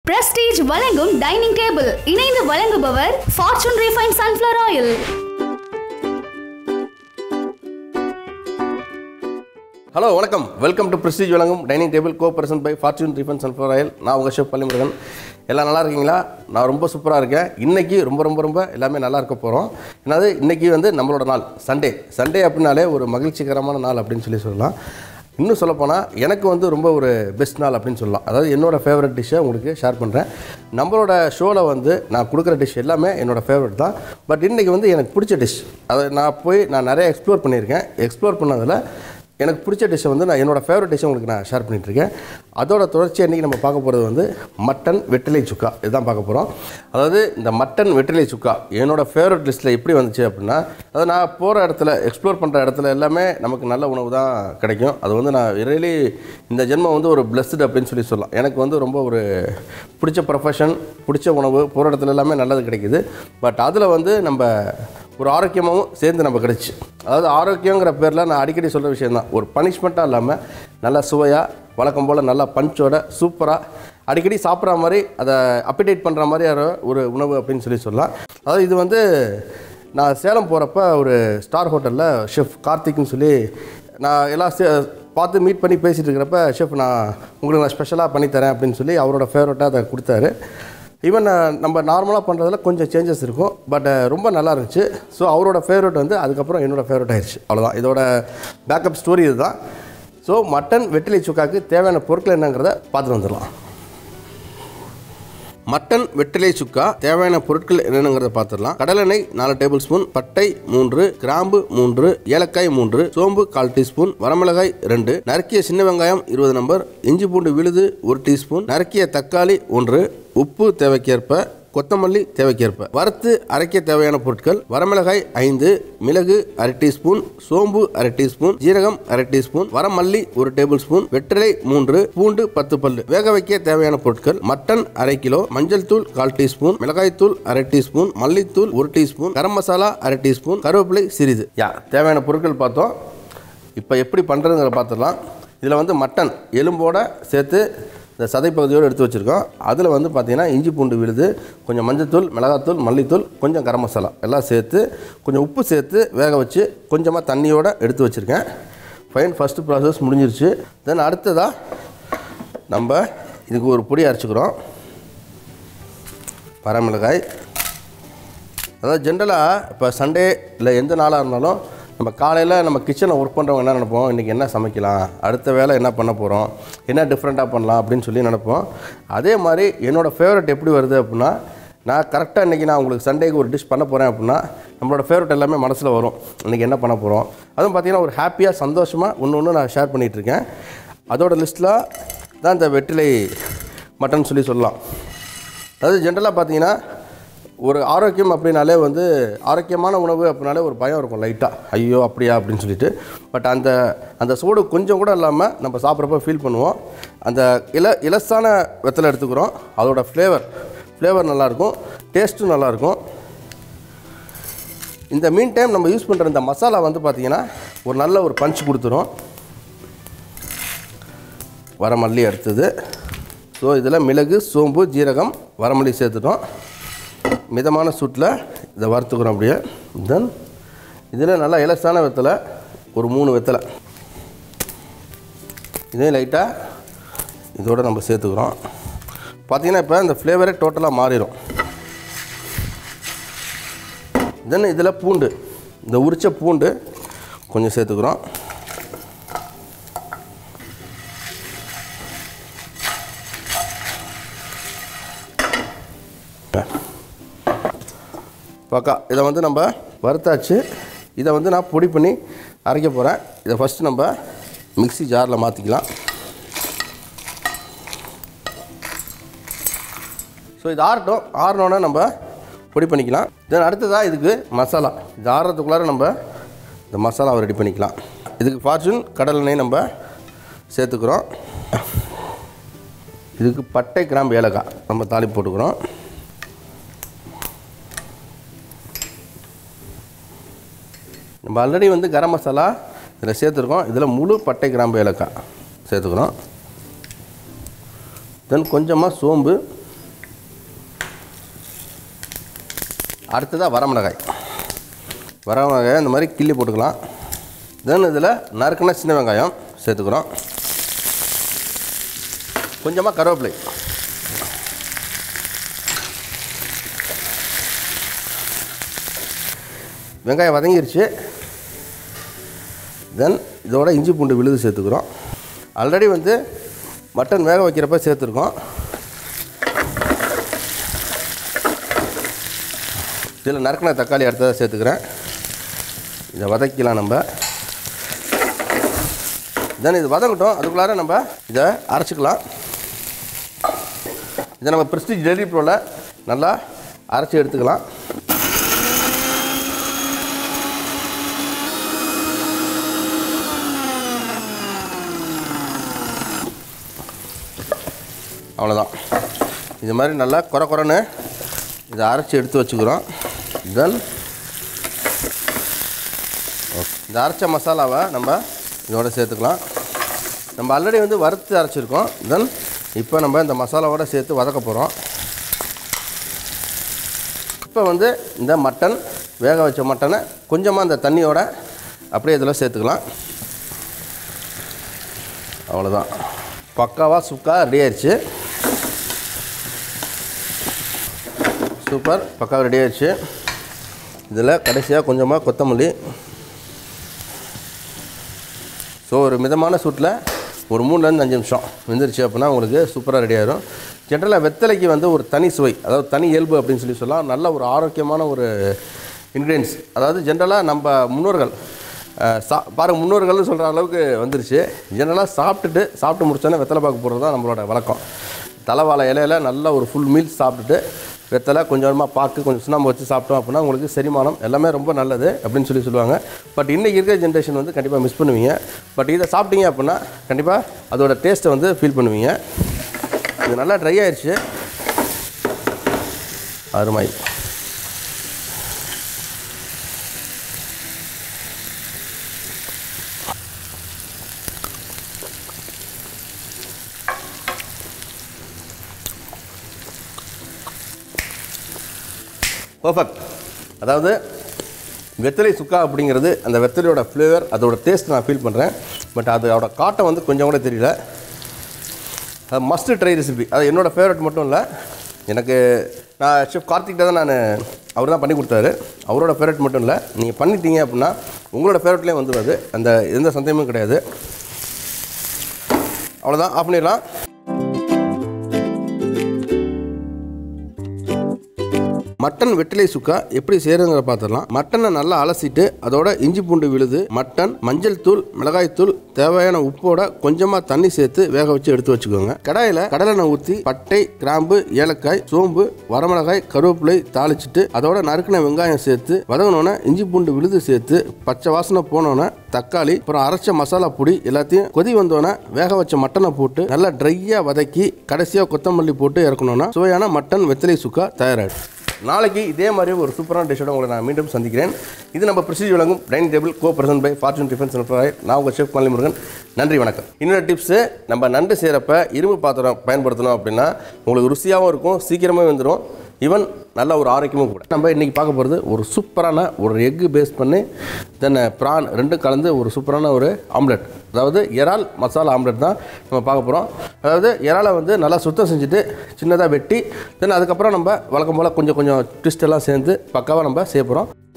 prestige வழங்கும் dining table இணைந்து வழங்குபவர் Fortune refine sunflower oil hello வணக்கம் வெல்கம் டு பிரஸ்டீஜ் வழங்கும் dining table co present by Fortune refine sunflower oil நான் உங்கள் ஷெஃப் பள்ளிமுருகன் எல்லாம் நல்லா இருக்கீங்களா நான் ரொம்ப சூப்பராக இருக்கேன் இன்றைக்கி ரொம்ப ரொம்ப ரொம்ப எல்லாமே நல்லா இருக்க போகிறோம் என்னது இன்றைக்கி வந்து நம்மளோட நாள் சண்டே சண்டே அப்படின்னாலே ஒரு மகிழ்ச்சிகரமான நாள் அப்படின்னு சொல்லி சொல்லலாம் இன்னும் சொல்லப்போனால் எனக்கு வந்து ரொம்ப ஒரு பெஸ்ட் நாள் அப்படின்னு சொல்லலாம் அதாவது என்னோடய ஃபேவரட் டிஷ்ஷை உங்களுக்கு ஷேர் பண்ணுறேன் நம்மளோட ஷோவில் வந்து நான் கொடுக்குற டிஷ் எல்லாமே என்னோடய ஃபேவரட் தான் பட் இன்றைக்கி வந்து எனக்கு பிடிச்ச டிஷ் அதை நான் போய் நான் நிறைய எக்ஸ்ப்ளோர் பண்ணியிருக்கேன் எக்ஸ்ப்ளோர் பண்ணதில் எனக்கு பிடிச்ச டிஷ்ஷை வந்து நான் என்னோடய ஃபேவரட் டிஷ்ஷை உங்களுக்கு நான் ஷேர் பண்ணிகிட்ருக்கேன் அதோட தொடர்ச்சி இன்றைக்கி நம்ம பார்க்க போகிறது வந்து மட்டன் வெற்றிலை சுக்கா இதுதான் பார்க்க போகிறோம் அதாவது இந்த மட்டன் வெற்றிலை சுக்கா என்னோடய ஃபேவரட் லிஸ்ட்டில் எப்படி வந்துச்சு அப்படின்னா அதாவது நான் போகிற இடத்துல எக்ஸ்ப்ளோர் பண்ணுற இடத்துல எல்லாமே நமக்கு நல்ல உணவு தான் கிடைக்கும் அது வந்து நான் ரியலி இந்த ஜென்மம் வந்து ஒரு பிளஸ்டு அப்படின்னு சொல்லி சொல்லலாம் எனக்கு வந்து ரொம்ப ஒரு பிடிச்ச ப்ரொஃபஷன் பிடிச்ச உணவு போகிற இடத்துல எல்லாமே நல்லது கிடைக்குது பட் அதில் வந்து நம்ம ஒரு ஆரோக்கியமாகவும் சேர்ந்து நம்ம கிடச்சி அதாவது ஆரோக்கியங்கிற பேரில் நான் அடிக்கடி சொல்கிற விஷயம் தான் ஒரு பனிஷ்மெண்ட்டாக இல்லாமல் நல்லா சுவையாக வழக்கம் போல் நல்லா பஞ்சோட சூப்பராக அடிக்கடி சாப்பிட்ற மாதிரி அதை அப்பிடேட் பண்ணுற மாதிரியான ஒரு உணவு அப்படின்னு சொல்லி சொல்லலாம் அதாவது இது வந்து நான் சேலம் போகிறப்ப ஒரு ஸ்டார் ஹோட்டலில் ஷெஃப் கார்த்திக்னு சொல்லி நான் எல்லாம் சே பார்த்து மீட் பண்ணி பேசிகிட்டு இருக்கிறப்ப ஷெஃப் நான் உங்களுக்கு நான் ஸ்பெஷலாக பண்ணித்தரேன் அப்படின்னு சொல்லி அவரோட ஃபேவரட்டாக அதை கொடுத்தாரு ஈவன் நம்ம நார்மலாக பண்ணுறதுல கொஞ்சம் சேஞ்சஸ் இருக்கும் பட் ரொம்ப நல்லா இருந்துச்சு ஸோ அவரோட ஃபேவரட் வந்து அதுக்கப்புறம் என்னோட ஃபேவரட் ஆயிடுச்சு அவ்வளோதான் இதோட பேக்கப் ஸ்டோரி இதுதான் ஸோ மட்டன் வெட்டிலை சுக்காக்கு தேவையான பொருட்கள் என்னங்கிறத பார்த்துட்டு வந்துடலாம் மட்டன் வெட்டிலை சுக்கா தேவையான பொருட்கள் என்னென்னங்கிறத பார்த்துடலாம் கடலெண்ணெய் நாலு டேபிள் ஸ்பூன் பட்டை மூன்று கிராம்பு மூன்று ஏலக்காய் மூன்று சோம்பு கால் டீஸ்பூன் வரமிளகாய் ரெண்டு நறுக்கிய சின்ன வெங்காயம் இருபது நம்பர் இஞ்சி பூண்டு விழுது ஒரு டீஸ்பூன் நறுக்கிய தக்காளி ஒன்று உப்பு தேவைக்கேற்ப கொத்தமல்லி தேவைக்கேற்ப வறுத்து அரைக்க தேவையான பொருட்கள் வரமிளகாய் ஐந்து மிளகு அரை டீஸ்பூன் சோம்பு அரை டீஸ்பூன் ஜீரகம் அரை டீஸ்பூன் வரமல்லி ஒரு டேபிள் ஸ்பூன் வெற்றிலை மூன்று பூண்டு பத்து பல்லு வேக வைக்க தேவையான பொருட்கள் மட்டன் அரை கிலோ மஞ்சள் தூள் கால் டீஸ்பூன் மிளகாய் தூள் அரை டீஸ்பூன் மல்லித்தூள் ஒரு டீஸ்பூன் கரம் மசாலா அரை டீஸ்பூன் கருவேப்பிலை சிறிது யா தேவையான பொருட்கள் பார்த்தோம் இப்போ எப்படி பண்ணுறதுங்கிற பார்த்துடலாம் இதில் வந்து மட்டன் எலும்போட சேர்த்து இந்த சதைப்பகுதியோடு எடுத்து வச்சுருக்கோம் அதில் வந்து பார்த்திங்கன்னா இஞ்சி பூண்டு விழுது கொஞ்சம் மஞ்சத்தூள் மிளகாத்தூள் மல்லித்தூள் கொஞ்சம் கரம் மசாலா எல்லாம் சேர்த்து கொஞ்சம் உப்பு சேர்த்து வேக வச்சு கொஞ்சமாக தண்ணியோடு எடுத்து வச்சுருக்கேன் ஃபைன் ஃபஸ்ட்டு ப்ராசஸ் முடிஞ்சிருச்சு தென் அடுத்ததாக நம்ம இதுக்கு ஒரு பொடி அரைச்சிக்கிறோம் வரமிளகாய் அதாவது ஜென்ரலாக இப்போ சண்டே இல்லை எந்த நாளாக இருந்தாலும் நம்ம காலையில் நம்ம கிச்சனில் ஒர்க் பண்ணுறவங்க என்ன நினைப்போம் இன்றைக்கி என்ன சமைக்கலாம் அடுத்த வேலை என்ன பண்ண போகிறோம் என்ன டிஃப்ரெண்ட்டாக பண்ணலாம் அப்படின்னு சொல்லி நினைப்போம் அதே மாதிரி என்னோடய ஃபேவரட் எப்படி வருது அப்படின்னா நான் கரெக்டாக இன்றைக்கி நான் உங்களுக்கு சண்டேக்கு ஒரு டிஷ் பண்ண போகிறேன் அப்படின்னா நம்மளோட ஃபேவரட் எல்லாமே மனசில் வரும் இன்றைக்கி என்ன பண்ண போகிறோம் அதுவும் பார்த்திங்கன்னா ஒரு ஹாப்பியாக சந்தோஷமாக ஒன்று ஒன்று நான் ஷேர் பண்ணிகிட்ருக்கேன் அதோட லிஸ்ட்டில் தான் இந்த வெற்றிலை மட்டன் சொல்லி சொல்லலாம் அதாவது ஜென்ரலாக பார்த்தீங்கன்னா ஒரு ஆரோக்கியம் அப்படின்னாலே வந்து ஆரோக்கியமான உணவு அப்படின்னாலே ஒரு பயம் இருக்கும் லைட்டாக ஐயோ அப்படியா அப்படின்னு சொல்லிட்டு பட் அந்த அந்த சூடு கொஞ்சம் கூட இல்லாமல் நம்ம சாப்பிட்றப்ப ஃபீல் பண்ணுவோம் அந்த இல இலசான வெத்தலை எடுத்துக்கிறோம் அதோட ஃப்ளேவர் ஃப்ளேவர் நல்லாயிருக்கும் டேஸ்ட்டும் நல்லாயிருக்கும் இந்த மீன் டைம் நம்ம யூஸ் பண்ணுற இந்த மசாலா வந்து பார்த்திங்கன்னா ஒரு நல்ல ஒரு பஞ்ச் கொடுத்துரும் வரமல்லி அடுத்தது ஸோ இதில் மிளகு சோம்பு ஜீரகம் வரமல்லி சேர்த்துட்டோம் மிதமான சூட்டில் இதை வறுத்துக்கிறோம் அப்படியே தென் இதில் நல்லா இலசான வெத்தலை ஒரு மூணு வெத்தலை இதே லைட்டாக இதோடு நம்ம சேர்த்துக்கிறோம் பார்த்திங்கன்னா இப்போ இந்த ஃப்ளேவரே டோட்டலாக மாறிடும் தென் இதில் பூண்டு இந்த உரிச்ச பூண்டு கொஞ்சம் சேர்த்துக்கிறோம் பக்கா இதை வந்து நம்ம வறுத்தாச்சு இதை வந்து நான் பொடி பண்ணி அரைக்க போகிறேன் இதை ஃபஸ்ட்டு நம்ம மிக்ஸி ஜாரில் மாற்றிக்கலாம் ஸோ இது ஆறட்டும் ஆறினோன்னே நம்ம பொடி பண்ணிக்கலாம் தென் அடுத்ததாக இதுக்கு மசாலா இது ஆறுறதுக்குள்ளார நம்ம இந்த மசாலாவை ரெடி பண்ணிக்கலாம் இதுக்கு ஃபார்ச்சூன் கடல் எண்ணெய் நம்ம சேர்த்துக்கிறோம் இதுக்கு பட்டை கிராம்பு ஏலக்காய் நம்ம தாளி போட்டுக்கிறோம் நம்ம ஆல்ரெடி வந்து கரம் மசாலா இதில் சேர்த்துருக்கோம் இதில் முழு பட்டை கிராம்பு ஏலக்காய் சேர்த்துக்கிறோம் தென் கொஞ்சமாக சோம்பு அடுத்ததாக வரமிளகாய் வரமிளகாய் இந்த மாதிரி கிள்ளி போட்டுக்கலாம் தென் இதில் நறுக்குன சின்ன வெங்காயம் சேர்த்துக்கிறோம் கொஞ்சமாக கருவேப்பிலை வெங்காயம் வதங்கிருச்சு தென் இதோட இஞ்சி பூண்டு விழுது சேர்த்துக்கிறோம் ஆல்ரெடி வந்து மட்டன் வேக வைக்கிறப்ப சேர்த்துருக்கோம் இதில் நறுக்கின தக்காளி அடுத்ததாக சேர்த்துக்கிறேன் இதை வதக்கிக்கலாம் நம்ம தென் இது வதங்கட்டும் அதுக்குள்ளார நம்ம இதை அரைச்சிக்கலாம் இதை நம்ம ப்ரெஸ்டீஜ் டெல்லி ப்ரோவில் நல்லா அரைச்சி எடுத்துக்கலாம் அவ்வளோதான் இது மாதிரி நல்லா குறை குறைன்னு இதை அரைச்சி எடுத்து வச்சுக்கிறோம் தென் இந்த அரைச்ச மசாலாவை நம்ம இதோட சேர்த்துக்கலாம் நம்ம ஆல்ரெடி வந்து வறுத்து அரைச்சிருக்கோம் தென் இப்போ நம்ம இந்த மசாலாவோட சேர்த்து வதக்க போகிறோம் இப்போ வந்து இந்த மட்டன் வேக வச்ச மட்டனை கொஞ்சமாக இந்த தண்ணியோட அப்படியே இதில் சேர்த்துக்கலாம் அவ்வளோதான் பக்காவாக சுக்கா ரெடி ஆயிடுச்சு சூப்பர் பக்காவாக ரெடி ஆயிடுச்சு இதில் கடைசியாக கொஞ்சமாக கொத்தமல்லி ஸோ ஒரு மிதமான சூட்டில் ஒரு மூணுலேருந்து அஞ்சு நிமிஷம் வெந்துருச்சு அப்படின்னா உங்களுக்கு சூப்பராக ரெடி ஆயிரும் ஜென்ரலாக வெத்தலைக்கு வந்து ஒரு தனி சுவை அதாவது தனி இயல்பு அப்படின்னு சொல்லி சொல்லலாம் நல்ல ஒரு ஆரோக்கியமான ஒரு இன்க்ரீடியன்ஸ் அதாவது ஜென்ரலாக நம்ம முன்னோர்கள் அஹ், சா பாருங்க முன்னோர்கள்னு சொல்கிற அளவுக்கு வந்துருச்சு ஜென்ரலாக சாப்பிட்டுட்டு சாப்பிட்டு முடிச்சோன்னே வெத்தலை பாக்கு போடுறது தான் நம்மளோட வழக்கம் தலைவாழை இலையில நல்ல ஒரு ஃபுல் மீல் சாப்பிட்டுட்டு வெத்தலை கொஞ்சமாக பாக்கு கொஞ்சம் சுண்ணாம்பு வச்சு சாப்பிட்டோம் அப்படின்னா உங்களுக்கு செரிமானம் எல்லாமே ரொம்ப நல்லது அப்படின்னு சொல்லி சொல்லுவாங்க பட் இன்றைக்கி இருக்கிற ஜென்ரேஷன் வந்து கண்டிப்பாக மிஸ் பண்ணுவீங்க பட் இதை சாப்பிட்டீங்க அப்படின்னா கண்டிப்பாக அதோட டேஸ்ட்டை வந்து ஃபீல் பண்ணுவீங்க இது நல்லா ட்ரை ஆயிடுச்சு அருமை பர்ஃபெக்ட் அதாவது வெத்தலை சுக்கா அப்படிங்கிறது அந்த வெத்தலையோட ஃப்ளேவர் அதோட டேஸ்ட் நான் ஃபீல் பண்ணுறேன் பட் அதோட காட்டம் வந்து கொஞ்சம் கூட தெரியல அது மஸ்ட் ட்ரை ரெசிபி அது என்னோடய ஃபேவரட் மட்டும் இல்லை எனக்கு நான் ஷெஃப் கார்த்திக் தான் நான் அவர் தான் பண்ணி கொடுத்தாரு அவரோட ஃபேவரட் மட்டும் இல்லை நீங்கள் பண்ணிட்டீங்க அப்படின்னா உங்களோட ஃபேவரட்லேயே வந்துடும் அது அந்த எந்த சந்தேகமும் கிடையாது அவ்வளோதான் ஆஃப் பண்ணிடலாம் மட்டன் வெற்றிலை சுக்கா எப்படி செய்யறதுங்கிற பார்த்துடலாம் மட்டனை நல்லா அலசிட்டு அதோட இஞ்சி பூண்டு விழுது மட்டன் மஞ்சள் தூள் மிளகாய் தூள் தேவையான உப்போட கொஞ்சமா தண்ணி சேர்த்து வேக வச்சு எடுத்து வச்சுக்கோங்க கடாயில கடலெண்ணெய் ஊற்றி பட்டை கிராம்பு ஏலக்காய் சோம்பு வரமிளகாய் கருவேப்பிலை தாளிச்சிட்டு அதோட நறுக்கின வெங்காயம் சேர்த்து வதங்கினோன்னே இஞ்சி பூண்டு விழுது சேர்த்து பச்சை வாசனை போனோன்னே தக்காளி அப்புறம் அரைச்ச மசாலா பொடி எல்லாத்தையும் கொதி வந்தோன்னே வேக வச்ச மட்டனை போட்டு நல்லா ட்ரையாக வதக்கி கடைசியாக கொத்தமல்லி போட்டு இறக்கணும்னா சுவையான மட்டன் வெத்தலை சுக்கா தயாராகிடும் நாளைக்கு இதே மாதிரி ஒரு சூப்பரான டிஷ்ஷோட உங்களை நான் மீண்டும் சந்திக்கிறேன் இது நம்ம பிரசித்தி வழங்கும் dining table co present by Fortune டிஃபென்ஸ் நான் உங்கள் ஷெஃப் மல்லி முருகன் நன்றி வணக்கம் இன்னொரு டிப்ஸு நம்ம நண்டு செய்கிறப்ப இரும்பு பாத்திரம் பயன்படுத்தணும் அப்படின்னா உங்களுக்கு ருசியாகவும் இருக்கும் சீக்கிரமாக வந்துடும் ஈவன் நல்ல ஒரு ஆரோக்கியமும் கூட நம்ம இன்றைக்கி பார்க்க போகிறது ஒரு சூப்பரான ஒரு எக்கு பேஸ் பண்ணி தென் ப்ரான் ரெண்டும் கலந்து ஒரு சூப்பரான ஒரு ஆம்லெட் அதாவது இறால் மசாலா ஆம்லெட் தான் நம்ம பார்க்க போகிறோம் அதாவது இறாலை வந்து நல்லா சுத்தம் செஞ்சுட்டு சின்னதாக வெட்டி தென் அதுக்கப்புறம் நம்ம வழக்கம் போல் கொஞ்சம் கொஞ்சம் ட்விஸ்ட் எல்லாம் சேர்ந்து பக்காவாக நம்ம செய்ய போகிறோம்